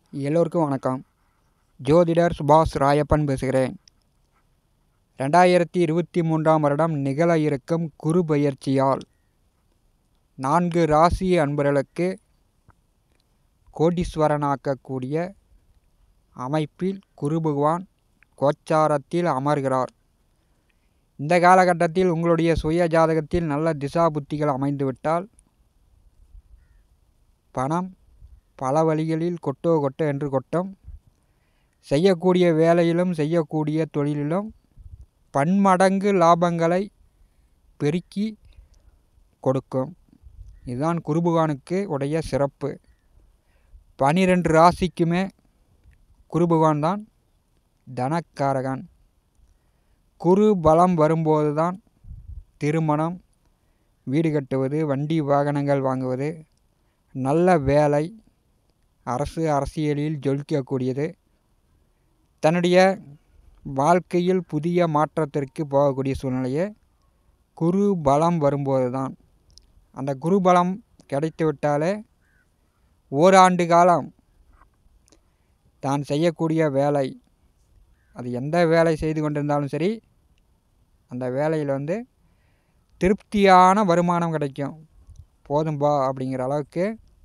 எல்லோருக்கும் வணக்கம் ஜோதிடர் சுபாஷ் ராயப்பன் பேசுகிறேன் ரெண்டாயிரத்தி இருபத்தி மூன்றாம் வருடம் நிகழ இருக்கும் குரு பெயர்ச்சியால் நான்கு ராசி அன்பர்களுக்கு கோடீஸ்வரனாக்கக்கூடிய அமைப்பில் குரு பகவான் கோச்சாரத்தில் அமர்கிறார் இந்த காலகட்டத்தில் உங்களுடைய சுய ஜாதகத்தில் நல்ல திசா புத்திகள் அமைந்துவிட்டால் பணம் பல வழிகளில் கொட்டோ கொட்ட என்று கொட்டும் செய்யக்கூடிய வேலையிலும் செய்யக்கூடிய தொழிலிலும் பன்மடங்கு லாபங்களை பெருக்கி கொடுக்கும் இதுதான் குருபகவானுக்கு உடைய சிறப்பு பனிரெண்டு ராசிக்குமே குருபகவான் தான் தனக்காரகன் குரு பலம் வரும்போது தான் திருமணம் வீடு கட்டுவது வண்டி வாகனங்கள் வாங்குவது நல்ல வேலை அரசு அரசியலில் ஜொலிக்கக்கூடியது தன்னுடைய வாழ்க்கையில் புதிய மாற்றத்திற்கு போகக்கூடிய சூழ்நிலையே குரு பலம் வரும்போது தான் அந்த குரு பலம் கிடைத்து விட்டாலே ஓராண்டு காலம் தான் செய்யக்கூடிய வேலை அது எந்த வேலை செய்து கொண்டிருந்தாலும் சரி அந்த வேலையில் வந்து திருப்தியான வருமானம் கிடைக்கும் போதும்பா அப்படிங்கிற அளவுக்கு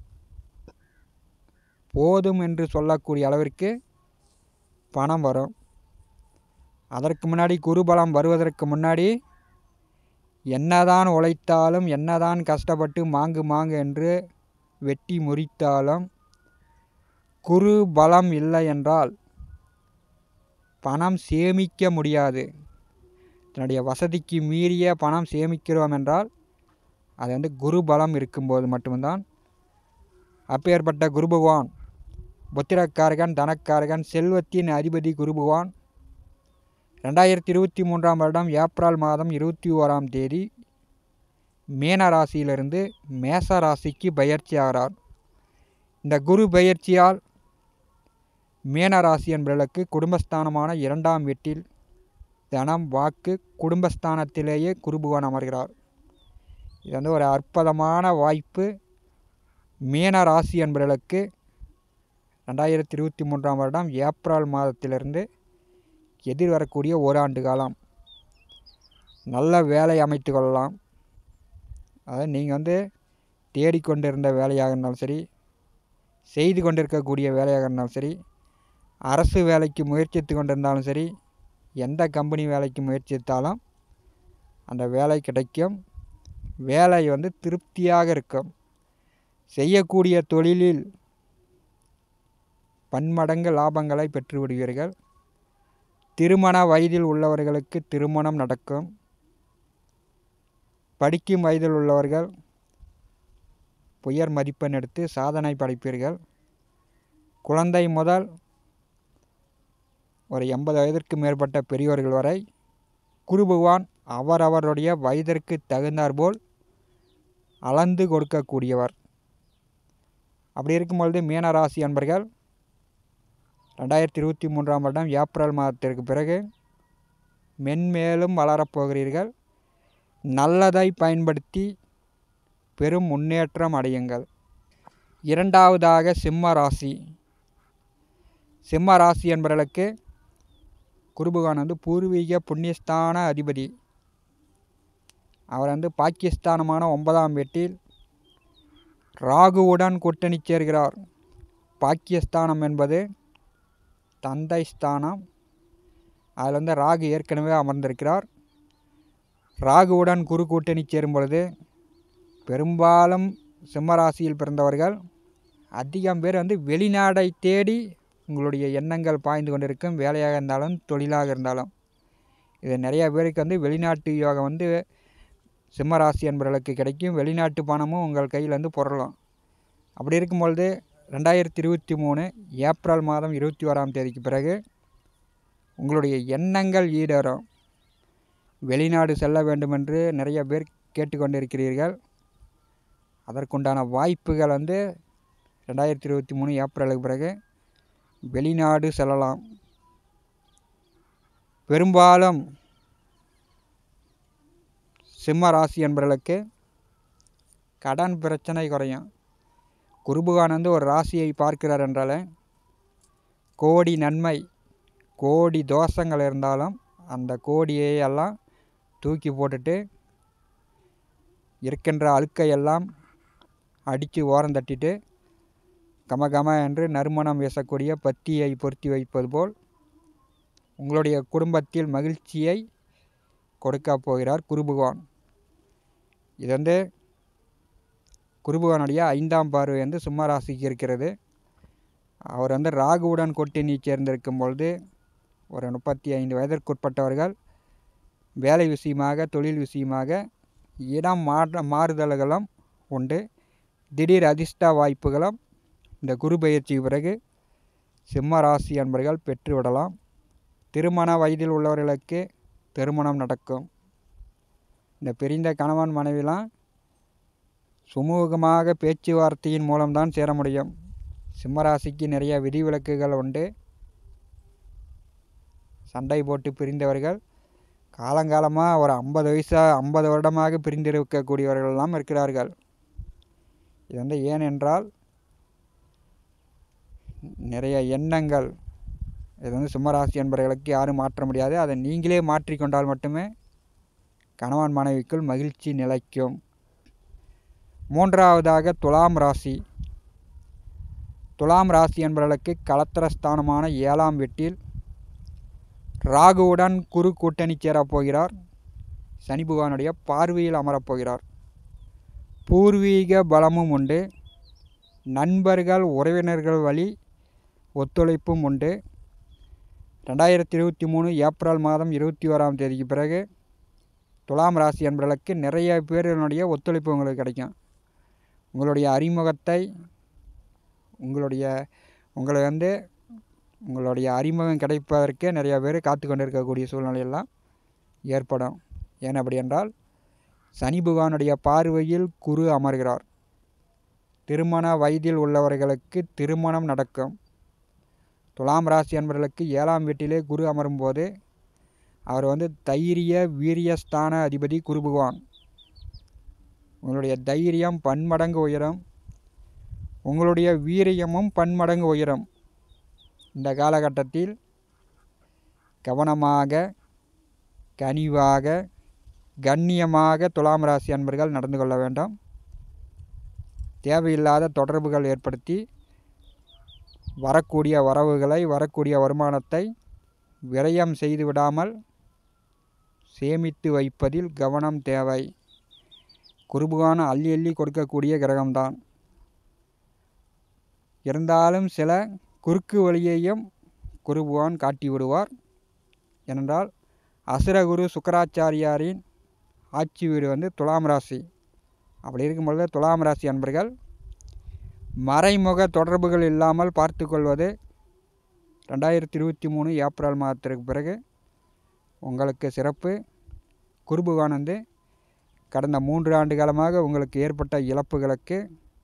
போதும் என்று சொல்லக்கூடிய அளவிற்கு பணம் வரும் அதற்கு முன்னாடி குருபலம் வருவதற்கு முன்னாடி என்னதான் உழைத்தாலும் என்னதான் கஷ்டப்பட்டு மாங்கு மாங்கு என்று வெட்டி முறித்தாலும் குரு பலம் இல்லை என்றால் பணம் சேமிக்க முடியாது தன்னுடைய வசதிக்கு மீறிய பணம் சேமிக்கிறோம் என்றால் அது வந்து குரு பலம் இருக்கும்போது மட்டும்தான் அப்பேற்பட்ட குரு பகவான் புத்திரக்காரகன் தனக்காரகன் செல்வத்தின் அதிபதி குரு பகவான் ரெண்டாயிரத்தி இருபத்தி மூன்றாம் வருடம் ஏப்ரல் மாதம் இருபத்தி ஓராம் தேதி மீன ராசியிலிருந்து மேச ராசிக்கு பயிற்சி ஆகிறார் இந்த குரு பயிற்சியால் மீன ராசி என்பவர்களுக்கு குடும்பஸ்தானமான இரண்டாம் வீட்டில் தனம் வாக்கு குடும்பஸ்தானத்திலேயே குரு பகவான் அமர்கிறார் இது வந்து ஒரு அற்புதமான வாய்ப்பு மீன ராசி என்பவர்களுக்கு ரெண்டாயிரத்தி இருபத்தி மூன்றாம் வருடம் ஏப்ரல் மாதத்திலிருந்து எதிர்வரக்கூடிய ஓராண்டு காலம் நல்ல வேலை அமைத்து கொள்ளலாம் அதாவது நீங்கள் வந்து தேடிக்கொண்டிருந்த வேலையாக இருந்தாலும் சரி செய்து கொண்டிருக்கக்கூடிய வேலையாக இருந்தாலும் சரி அரசு வேலைக்கு முயற்சித்து கொண்டிருந்தாலும் சரி எந்த கம்பெனி வேலைக்கு முயற்சித்தாலும் அந்த வேலை கிடைக்கும் வேலை வந்து திருப்தியாக இருக்கும் செய்யக்கூடிய தொழிலில் பன்மடங்கு லாபங்களை பெற்று விடுவீர்கள் திருமண வயதில் உள்ளவர்களுக்கு திருமணம் நடக்கும் படிக்கும் வயதில் உள்ளவர்கள் உயர் மதிப்பெண் எடுத்து சாதனை படைப்பீர்கள் குழந்தை முதல் ஒரு எண்பது வயதிற்கு மேற்பட்ட பெரியவர்கள் வரை குரு பகவான் அவரவருடைய வயதிற்கு தகுந்தாற்போல் அளந்து கொடுக்கக்கூடியவர் அப்படி இருக்கும்பொழுது மீனராசி அன்பர்கள் ரெண்டாயிரத்தி இருபத்தி மூன்றாம் வருடம் ஏப்ரல் மாதத்திற்கு பிறகு மென்மேலும் வளரப்போகிறீர்கள் நல்லதை பயன்படுத்தி பெரும் முன்னேற்றம் அடையுங்கள் இரண்டாவதாக சிம்ம ராசி சிம்ம ராசி என்பவர்களுக்கு குருபகான் வந்து பூர்வீக புண்ணியஸ்தான அதிபதி அவர் வந்து பாகிஸ்தானமான ஒன்பதாம் வீட்டில் ராகுவுடன் கூட்டணி சேர்கிறார் பாக்கியஸ்தானம் என்பது தந்தை ஸ்தானம் அதில் வந்து ராகு ஏற்கனவே அமர்ந்திருக்கிறார் ராகுவுடன் குரு கூட்டணி சேரும் பொழுது பெரும்பாலும் சிம்மராசியில் பிறந்தவர்கள் அதிகம் பேர் வந்து வெளிநாடை தேடி உங்களுடைய எண்ணங்கள் பாய்ந்து கொண்டிருக்கும் வேலையாக இருந்தாலும் தொழிலாக இருந்தாலும் இது நிறைய பேருக்கு வந்து வெளிநாட்டு யோகம் வந்து சிம்மராசி என்பவர்களுக்கு கிடைக்கும் வெளிநாட்டு பணமும் உங்கள் கையில் வந்து புரளும் அப்படி இருக்கும் பொழுது ரெண்டாயிரத்தி இருபத்தி மூணு ஏப்ரல் மாதம் இருபத்தி ஓராம் தேதிக்கு பிறகு உங்களுடைய எண்ணங்கள் ஈடேறும் வெளிநாடு செல்ல வேண்டுமென்று நிறைய பேர் கேட்டுக்கொண்டிருக்கிறீர்கள் அதற்குண்டான வாய்ப்புகள் வந்து ரெண்டாயிரத்தி இருபத்தி மூணு ஏப்ரலுக்கு பிறகு வெளிநாடு செல்லலாம் பெரும்பாலும் சிம்ம ராசி என்பவர்களுக்கு கடன் பிரச்சனை குறையும் குருபகான் வந்து ஒரு ராசியை பார்க்கிறார் என்றாலே கோடி நன்மை கோடி தோஷங்கள் இருந்தாலும் அந்த கோடியை எல்லாம் தூக்கி போட்டுட்டு இருக்கின்ற அழுக்கையெல்லாம் அடித்து ஓரம் தட்டிட்டு கம கம என்று நறுமணம் வீசக்கூடிய பத்தியை பொருத்தி வைப்பது போல் உங்களுடைய குடும்பத்தில் மகிழ்ச்சியை கொடுக்க போகிறார் குரு பகவான் இது வந்து குரு பகவானுடைய ஐந்தாம் பார்வை வந்து சிம்ம ராசிக்கு இருக்கிறது அவர் வந்து ராகுவுடன் கூட்டணி சேர்ந்திருக்கும் பொழுது ஒரு முப்பத்தி ஐந்து வயதிற்குட்பட்டவர்கள் வேலை விஷயமாக தொழில் விஷயமாக இடம் மாற்ற மாறுதல்களும் உண்டு திடீர் அதிர்ஷ்ட வாய்ப்புகளும் இந்த குரு பயிற்சி பிறகு சிம்ம ராசி அன்பர்கள் பெற்றுவிடலாம் திருமண வயதில் உள்ளவர்களுக்கு திருமணம் நடக்கும் இந்த பிரிந்த கணவன் மனைவிலாம் சுமூகமாக பேச்சுவார்த்தையின் மூலம்தான் சேர முடியும் சிம்மராசிக்கு நிறைய விதிவிலக்குகள் உண்டு சண்டை போட்டு பிரிந்தவர்கள் காலங்காலமாக ஒரு ஐம்பது வயசாக ஐம்பது வருடமாக பிரிந்திருக்கக்கூடியவர்களெல்லாம் இருக்கிறார்கள் இது வந்து ஏனென்றால் நிறைய எண்ணங்கள் இது வந்து சிம்மராசி என்பவர்களுக்கு யாரும் மாற்ற முடியாது அதை நீங்களே மாற்றிக்கொண்டால் மட்டுமே கணவன் மனைவிக்குள் மகிழ்ச்சி நிலைக்கும் மூன்றாவதாக துலாம் ராசி துலாம் ராசி என்பவர்களுக்கு கலத்திரஸ்தானமான ஏழாம் வீட்டில் ராகுவுடன் குரு கூட்டணி சேரப் போகிறார் சனி பகவானுடைய பார்வையில் அமரப்போகிறார் பூர்வீக பலமும் உண்டு நண்பர்கள் உறவினர்கள் வழி ஒத்துழைப்பும் உண்டு ரெண்டாயிரத்தி இருபத்தி மூணு ஏப்ரல் மாதம் இருபத்தி ஓராம் தேதிக்கு பிறகு துலாம் ராசி என்பவர்களுக்கு நிறைய பேரினுடைய ஒத்துழைப்பு உங்களுக்கு கிடைக்கும் உங்களுடைய அறிமுகத்தை உங்களுடைய உங்களை வந்து உங்களுடைய அறிமுகம் கிடைப்பதற்கே நிறைய பேர் காத்து கொண்டு இருக்கக்கூடிய சூழ்நிலையெல்லாம் ஏற்படும் ஏன் அப்படி என்றால் சனி பகவானுடைய பார்வையில் குரு அமர்கிறார் திருமண வயதில் உள்ளவர்களுக்கு திருமணம் நடக்கும் துலாம் ராசி என்பவர்களுக்கு ஏழாம் வீட்டிலே குரு அமரும்போது அவர் வந்து தைரிய வீரியஸ்தான அதிபதி குரு பகவான் உங்களுடைய தைரியம் பன்மடங்கு உயரும் உங்களுடைய வீரியமும் பன்மடங்கு உயரும் இந்த காலகட்டத்தில் கவனமாக கனிவாக கண்ணியமாக துலாம் ராசி அன்பர்கள் நடந்து கொள்ள வேண்டும் தேவையில்லாத தொடர்புகள் ஏற்படுத்தி வரக்கூடிய வரவுகளை வரக்கூடிய வருமானத்தை விரயம் செய்து விடாமல் சேமித்து வைப்பதில் கவனம் தேவை குருபுகான அள்ளி அள்ளி கொடுக்கக்கூடிய கிரகம்தான் இருந்தாலும் சில குறுக்கு வழியையும் குருபுகான் காட்டி விடுவார் ஏனென்றால் அசுரகுரு சுக்கராச்சாரியாரின் ஆட்சி வீடு வந்து துலாம் ராசி அப்படி இருக்கும் பொழுது துலாம் ராசி அன்பர்கள் மறைமுக தொடர்புகள் இல்லாமல் பார்த்து கொள்வது ரெண்டாயிரத்தி இருபத்தி மூணு ஏப்ரல் மாதத்திற்கு பிறகு உங்களுக்கு சிறப்பு குருபுகான் வந்து கடந்த மூன்று ஆண்டு காலமாக உங்களுக்கு ஏற்பட்ட இழப்புகளுக்கு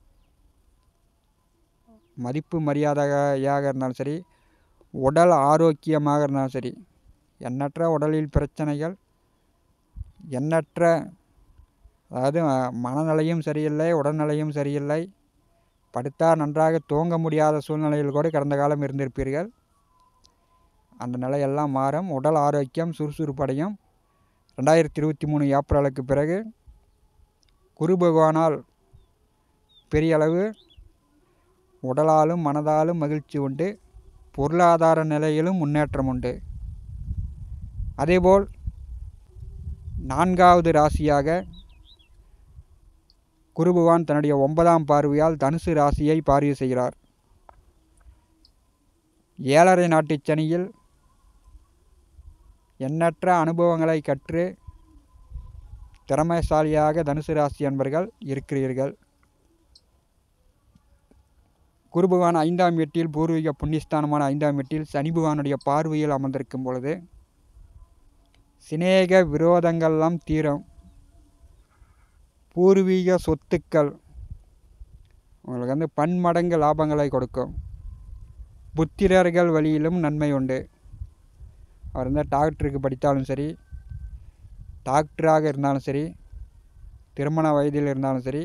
மதிப்பு மரியாதையாக இருந்தாலும் சரி உடல் ஆரோக்கியமாக இருந்தாலும் சரி எண்ணற்ற உடலில் பிரச்சனைகள் எண்ணற்ற அதாவது அஹ், மனநிலையும் சரியில்லை உடல்நிலையும் சரியில்லை படுத்தால் நன்றாக தூங்க முடியாத சூழ்நிலையில் கூட கடந்த காலம் இருந்திருப்பீர்கள் அந்த நிலையெல்லாம் மாறும் உடல் ஆரோக்கியம் சுறுசுறுப்படையும் ரெண்டாயிரத்தி இருபத்தி மூணு ஏப்ரலுக்கு பிறகு குரு பகவானால் பெரிய அளவு உடலாலும் மனதாலும் மகிழ்ச்சி உண்டு பொருளாதார நிலையிலும் முன்னேற்றம் உண்டு அதேபோல் நான்காவது ராசியாக குருபகவான் தன்னுடைய ஒன்பதாம் பார்வையால் தனுசு ராசியை பார்வை செய்கிறார் ஏழரை நாட்டுச் சனியில் எண்ணற்ற அனுபவங்களை கற்று திறமைசாலியாக தனுசு ராசி என்பர்கள் இருக்கிறீர்கள் குரு பகவான் ஐந்தாம் வீட்டில் பூர்வீக புண்ணியஸ்தானமான ஐந்தாம் வீட்டில் சனி பகவானுடைய பார்வையில் அமர்ந்திருக்கும் பொழுது சிநேக விரோதங்கள்லாம் தீரும் பூர்வீக சொத்துக்கள் உங்களுக்கு வந்து பன்மடங்கு லாபங்களை கொடுக்கும் புத்திரர்கள் வழியிலும் நன்மை உண்டு அவர் வந்து டாக்டருக்கு படித்தாலும் சரி டாக்டராக இருந்தாலும் சரி திருமண வயதில் இருந்தாலும் சரி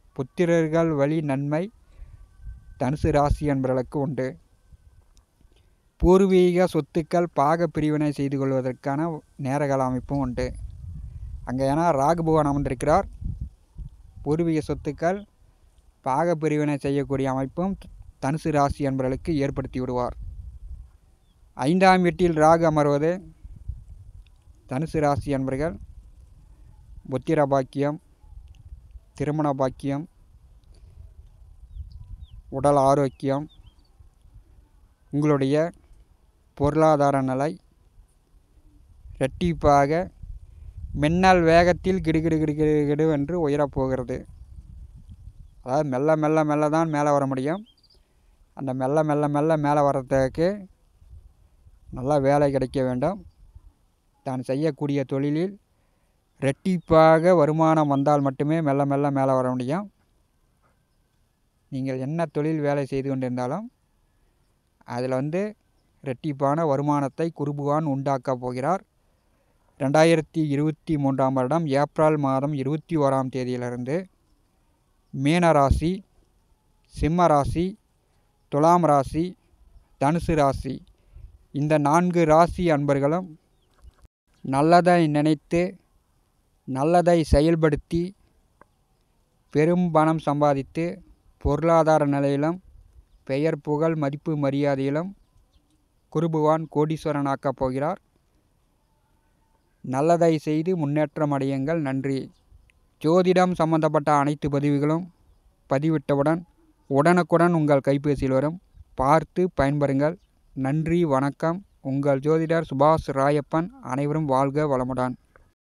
புத்திரர்கள் வழி நன்மை தனுசு ராசி என்பவர்களுக்கு உண்டு பூர்வீக சொத்துக்கள் பாக பிரிவினை செய்து கொள்வதற்கான நேரகால அமைப்பும் உண்டு அங்கே ஏன்னா ராகு பகவான் அமர்ந்திருக்கிறார் பூர்வீக சொத்துக்கள் பாக பிரிவினை செய்யக்கூடிய அமைப்பும் தனுசு ராசி என்பவர்களுக்கு ஏற்படுத்தி விடுவார் ஐந்தாம் வீட்டில் ராகு அமர்வது தனுசு ராசி என்பர்கள் புத்திர பாக்கியம் திருமண பாக்கியம் உடல் ஆரோக்கியம் உங்களுடைய பொருளாதார நிலை இரட்டிப்பாக மின்னல் வேகத்தில் கிடுகிடு கிடுகிடு கிடு என்று உயரப் போகிறது அதாவது மெல்ல மெல்ல மெல்ல தான் மேலே வர முடியும் அந்த மெல்ல மெல்ல மெல்ல மேலே வர்றதுக்கு நல்லா வேலை கிடைக்க வேண்டும் தான் செய்யக்கூடிய தொழிலில் ரெட்டிப்பாக வருமானம் வந்தால் மட்டுமே மெல்ல மெல்ல மேலே வர முடியும் நீங்கள் என்ன தொழில் வேலை செய்து கொண்டிருந்தாலும் அதில் வந்து ரெட்டிப்பான வருமானத்தை குருபுகான் உண்டாக்கப் போகிறார் ரெண்டாயிரத்தி இருபத்தி மூன்றாம் வருடம் ஏப்ரல் மாதம் இருபத்தி ஓராம் தேதியிலிருந்து மீன ராசி சிம்ம ராசி துலாம் ராசி தனுசு ராசி இந்த நான்கு ராசி அன்பர்களும் நல்லதை நினைத்து நல்லதை செயல்படுத்தி பெரும் பணம் சம்பாதித்து பொருளாதார நிலையிலும் பெயர் புகழ் மதிப்பு மரியாதையிலும் குருபுவான் கோடீஸ்வரனாக்கப் போகிறார் நல்லதை செய்து முன்னேற்றம் அடையுங்கள் நன்றி ஜோதிடம் சம்பந்தப்பட்ட அனைத்து பதிவுகளும் பதிவிட்டவுடன் உடனுக்குடன் உங்கள் கைபேசியில் வரும் பார்த்து பயன்பெறுங்கள் நன்றி வணக்கம் உங்கள் ஜோதிடர் சுபாஷ் ராயப்பன் அனைவரும் வாழ்க வளமுடன்